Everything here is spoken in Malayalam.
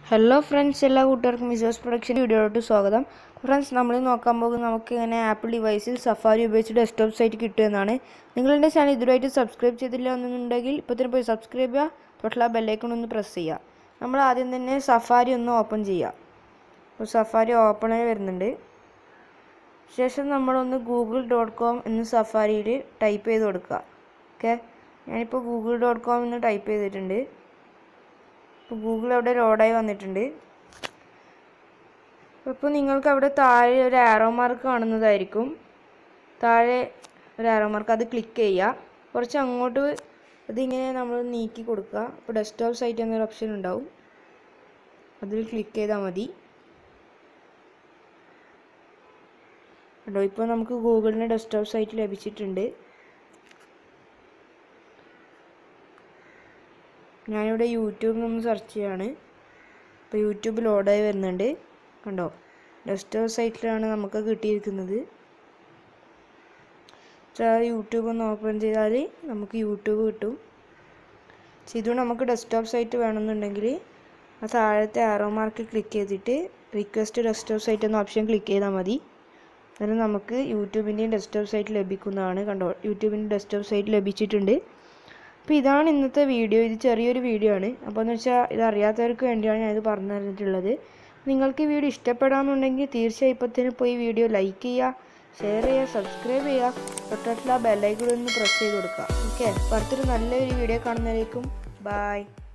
ഹലോ ഫ്രണ്ട്സ് എല്ലാ കൂട്ടുകാർക്കും വിസോസ് പ്രൊഡക്ഷൻ വീഡിയോയിലോട്ട് സ്വാഗതം ഫ്രണ്ട്സ് നമ്മൾ നോക്കാൻ പോകുന്നത് നമുക്ക് ഇങ്ങനെ ആപ്പിൾ ഡിവൈസിൽ സഫാരി ഉപയോഗിച്ച് ഡെസ്ക്ടോപ്പ് സൈറ്റ് കിട്ടുമെന്നാണ് നിങ്ങളുടെ ചാനൽ ഇതുവരെയായിട്ട് സബ്സ്ക്രൈബ് ചെയ്തില്ല എന്നുണ്ടെങ്കിൽ ഇപ്പോൾ തന്നെ പോയി സബ്സ്ക്രൈബ് ചെയ്യുക തൊട്ടുള്ള ബെല്ലൈക്കൺ ഒന്ന് പ്രസ് ചെയ്യുക നമ്മൾ ആദ്യം തന്നെ സഫാരി ഒന്ന് ഓപ്പൺ ചെയ്യുക അപ്പോൾ സഫാരി ഓപ്പൺ ആയി വരുന്നുണ്ട് ശേഷം നമ്മളൊന്ന് ഗൂഗിൾ ഡോട്ട് കോം എന്ന് സഫാരിയിൽ ടൈപ്പ് ചെയ്ത് കൊടുക്കുക ഓക്കെ ഞാനിപ്പോൾ ഗൂഗിൾ ഡോട്ട് കോം എന്ന് ടൈപ്പ് ചെയ്തിട്ടുണ്ട് ഇപ്പോൾ ഗൂഗിൾ അവിടെ ലോഡായി വന്നിട്ടുണ്ട് അപ്പോൾ നിങ്ങൾക്ക് അവിടെ താഴെ ഒരു ആറോ മാർക്ക് കാണുന്നതായിരിക്കും താഴെ ഒരു ആറോ മാർക്ക് അത് ക്ലിക്ക് ചെയ്യുക കുറച്ച് അങ്ങോട്ട് അതിങ്ങനെ നമ്മൾ നീക്കി കൊടുക്കുക അപ്പോൾ ഡെസ്ക്ടോപ്പ് സൈറ്റ് എന്നൊരു ഓപ്ഷൻ ഉണ്ടാവും അതിൽ ക്ലിക്ക് ചെയ്താൽ മതി കണ്ടോ ഇപ്പോൾ നമുക്ക് ഗൂഗിളിൻ്റെ ഡെസ്ക്ടോപ്പ് സൈറ്റ് ലഭിച്ചിട്ടുണ്ട് ഞാനിവിടെ യൂട്യൂബിൽ നിന്ന് സെർച്ച് ചെയ്യാണ് ഇപ്പോൾ യൂട്യൂബ് ലോഡായി വരുന്നുണ്ട് കണ്ടോ ഡെസ്ക്ടോപ്പ് സൈറ്റിലാണ് നമുക്ക് കിട്ടിയിരിക്കുന്നത് യൂട്യൂബ് ഒന്ന് ഓപ്പൺ ചെയ്താൽ നമുക്ക് യൂട്യൂബ് കിട്ടും പക്ഷെ ഇത് നമുക്ക് ഡെസ്ക്ടോപ്പ് സൈറ്റ് വേണമെന്നുണ്ടെങ്കിൽ ആ താഴത്തെ ആറോ മാർക്ക് ക്ലിക്ക് ചെയ്തിട്ട് റിക്വസ്റ്റ് ഡെസ്ക്ടോപ്പ് സൈറ്റ് എന്ന ഓപ്ഷൻ ക്ലിക്ക് ചെയ്താൽ മതി അന്നേരം നമുക്ക് യൂട്യൂബിൻ്റെയും ഡെസ്ക്ടോപ്പ് സൈറ്റ് ലഭിക്കുന്നതാണ് കണ്ടോ യൂട്യൂബിൻ്റെ ഡെസ്ക്ടോപ്പ് സൈറ്റ് ലഭിച്ചിട്ടുണ്ട് അപ്പോൾ ഇതാണ് ഇന്നത്തെ വീഡിയോ ഇത് ചെറിയൊരു വീഡിയോ ആണ് അപ്പോൾ എന്ന് വെച്ചാൽ ഇത് അറിയാത്തവർക്ക് വേണ്ടിയാണ് ഞാനിത് പറഞ്ഞു തന്നിട്ടുള്ളത് നിങ്ങൾക്ക് ഈ വീഡിയോ ഇഷ്ടപ്പെടാമെന്നുണ്ടെങ്കിൽ തീർച്ചയായും ഇപ്പോൾ തന്നെ പോയി വീഡിയോ ലൈക്ക് ചെയ്യുക ഷെയർ ചെയ്യുക സബ്സ്ക്രൈബ് ചെയ്യുക തൊട്ടടുത്തുള്ള ബെല്ലൈക്കൂടെ ഒന്ന് പ്രസ് ചെയ്ത് കൊടുക്കുക ഓക്കെ അപ്പോൾ അടുത്തൊരു നല്ലൊരു വീഡിയോ കാണുന്നതിലേക്കും ബായ്